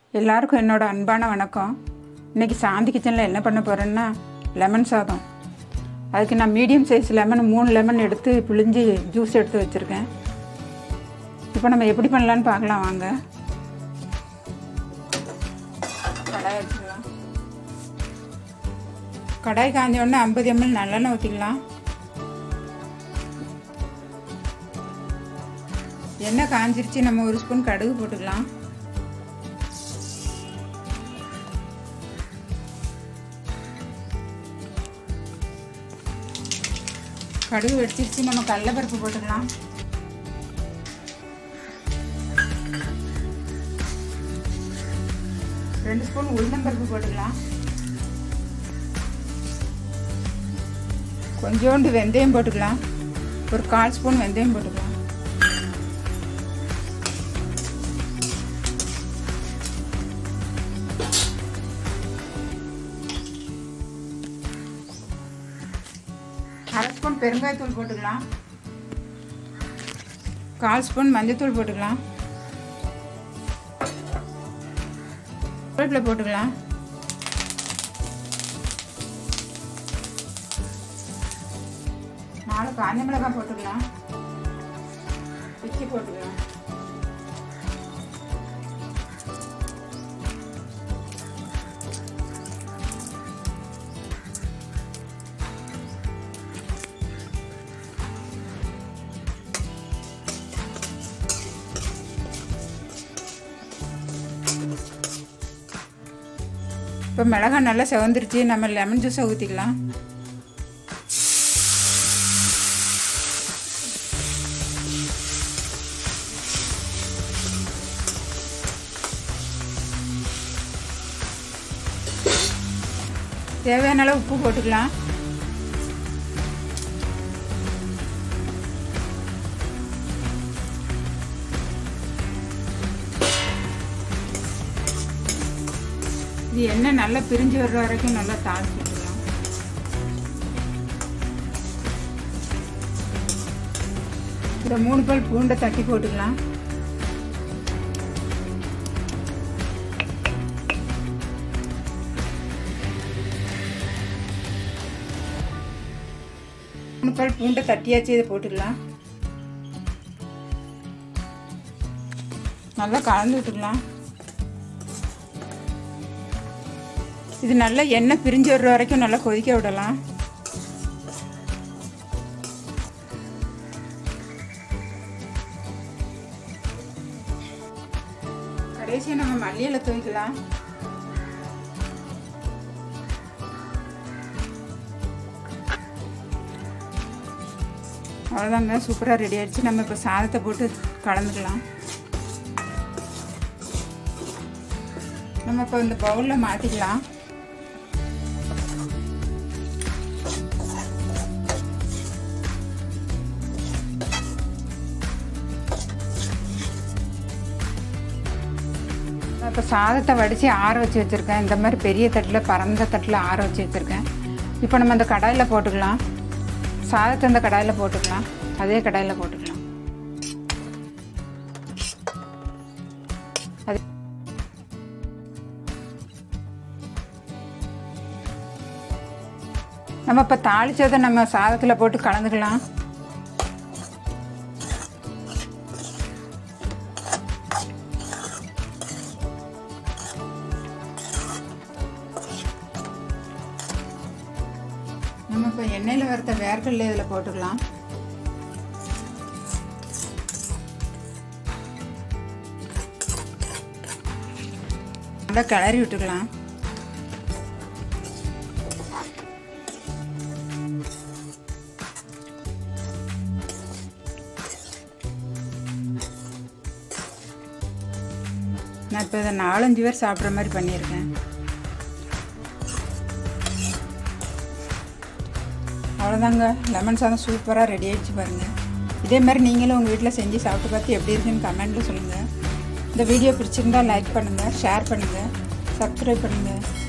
எல்லாருக்கும் என்னோட அன்பான வணக்கம் இன்றைக்கி சாந்தி கிச்சனில் என்ன பண்ண போகிறேன்னா லெமன் சாதம் அதுக்கு நான் மீடியம் சைஸ் லெமன் மூணு லெமன் எடுத்து பிழிஞ்சு ஜூஸ் எடுத்து வச்சுருக்கேன் இப்போ நம்ம எப்படி பண்ணலான்னு பார்க்கலாம் வாங்க கடாய் வச்சுக்கலாம் கடாய் காஞ்ச உடனே ஐம்பது எம்எல் நல்லெண்ணெய் ஊற்றிக்கலாம் எண்ணெய் காஞ்சிருச்சு நம்ம ஒரு ஸ்பூன் கடுகு போட்டுக்கலாம் கடுகு வெடிச்சிருச்சு நம்ம கடலைப்பருப்பு போட்டுக்கலாம் ரெண்டு ஸ்பூன் உளுந்தம்பருப்பு போட்டுக்கலாம் கொஞ்சோண்டு வெந்தயம் போட்டுக்கலாம் ஒரு கால் ஸ்பூன் வெந்தயம் போட்டுக்கலாம் அரை ஸ்பூன் பெருங்காயத்தூள் போட்டுக்கலாம் கால் ஸ்பூன் மஞ்சத்தூள் போட்டுக்கலாம் கருவேப்பிலை போட்டுக்கலாம் நாலு காஞ்ச மிளகாய் போட்டுக்கலாம் பிச்சி போட்டுக்கலாம் இப்போ மிளகாய் நல்லா செவந்துருச்சு நம்ம லெமன் ஜூஸை ஊற்றிக்கலாம் தேவையான அளவு உப்பு போட்டுக்கலாம் இது எண்ணெய் நல்லா பிரிஞ்சு வர்ற வரைக்கும் நல்லா தாளிச்சு விட்டுக்கலாம் இந்த மூணு பால் பூண்டை தட்டி போட்டுக்கலாம் மூணு பால் பூண்டை தட்டியாச்சு இதை போட்டுக்கலாம் நல்லா கலந்து விட்டுக்கலாம் இது நல்லா எண்ணெய் பிரிஞ்சு வர்ற வரைக்கும் நல்லா கொதிக்க விடலாம் கடைசியாக நம்ம மல்லியில் துவைக்கலாம் அவ்வளோதாங்க சூப்பராக ரெடி ஆகிடுச்சு நம்ம இப்போ சாதத்தை போட்டு கலந்துக்கலாம் நம்ம இப்போ இந்த பவுலில் மாற்றிக்கலாம் இப்போ சாதத்தை வடித்து ஆற வச்சு வச்சுருக்கேன் இந்த மாதிரி பெரிய தட்டில் பரந்த தட்டில் ஆற வச்சு வச்சுருக்கேன் இப்போ நம்ம அந்த கடாயில் போட்டுக்கலாம் சாதத்தை அந்த கடாயில் போட்டுக்கலாம் அதே கடாயில் போட்டுக்கலாம் அது நம்ம இப்போ தாளித்ததை நம்ம சாதத்தில் போட்டு கலந்துக்கலாம் நம்ம இப்போ எண்ணெயில் வறுத்த வேர்க்கடல இதில் போட்டுக்கலாம் நல்லா கிளறி விட்டுக்கலாம் நான் இப்போ இதை நாலஞ்சு பேர் சாப்பிட்ற மாதிரி பண்ணியிருக்கேன் அவ்வளோதாங்க லெமன் சாதம் சூப்பராக ரெடி ஆகிடுச்சு பாருங்கள் இதே மாதிரி நீங்களும் உங்கள் வீட்டில் செஞ்சு சாப்பிட்டு பார்த்து எப்படி இருக்குன்னு கமெண்ட்டில் சொல்லுங்கள் இந்த வீடியோ பிடிச்சிருந்தால் லைக் பண்ணுங்கள் ஷேர் பண்ணுங்கள் சப்ஸ்கிரைப் பண்ணுங்கள்